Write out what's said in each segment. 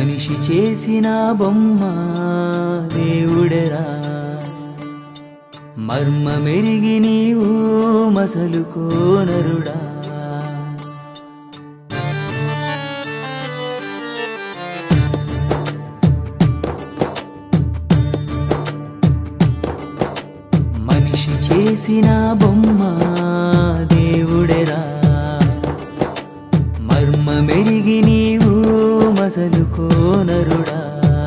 మనిషి చేసిన బొమ్మ దేవుడెరా మర్మమెరిగి నీవు మసలు కోనరుడా మనిషి చేసిన బొమ్మ దేవుడెరా మర్మమెరిగి నీవు మసలు కోనరుడా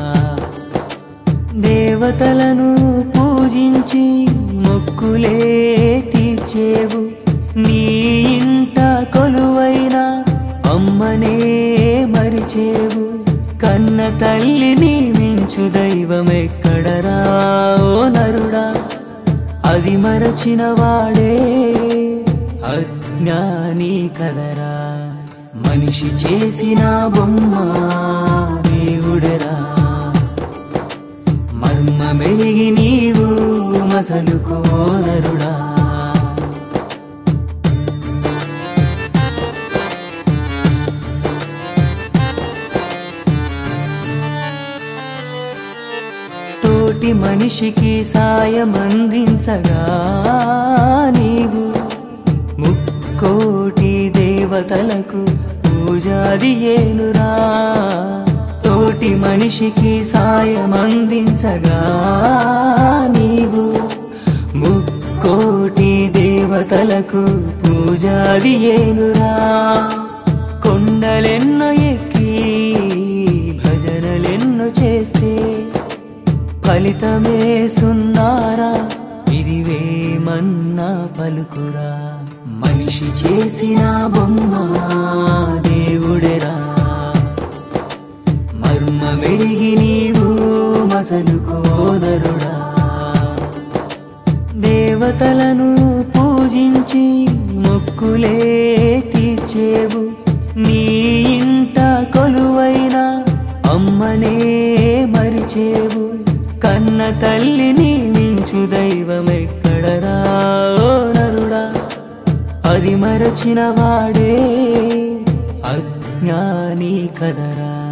దేవతలను పూజించి మొక్కులే తీర్చేవు నీ ఇంట కొలువైన అమ్మనే మరిచేవు కన్న తల్లిని మించు దైవమెక్కడరా ఓ నరుడా అది మరచిన వాడే అజ్ఞాని కదరా మనిషి చేసిన బొమ్మ దేవుడరా మర్మ మెరిగి నీవు మసలు కోనరుడా తోటి మనిషికి సాయం అందించగా నీవు ముక్కోటి దేవతలకు పూజాది ఏనురా తోటి మనిషికి సాయం అందించగా నీవు ముక్కోటి దేవతలకు పూజాది ఏనురా కొండలెన్నో ఎక్కి భజనలెన్నో చేస్తే ఫలితమే సున్నారా ఇది వేమన్నా పలుకురా మనిషి చేసిన బొమ్మ దేవుడెరా మర్మ మెరిగి నీవు మసలు కోనరుడా దేవతలను పూజించి మొక్కులే తీర్చేవు నీ ఇంట కొలువైన అమ్మనే మరిచేవు కన్న తల్లిని మించు దైవమెక్కడరా ఓ నరుడా అది మరచిన వాడే అజ్ఞాని కదరా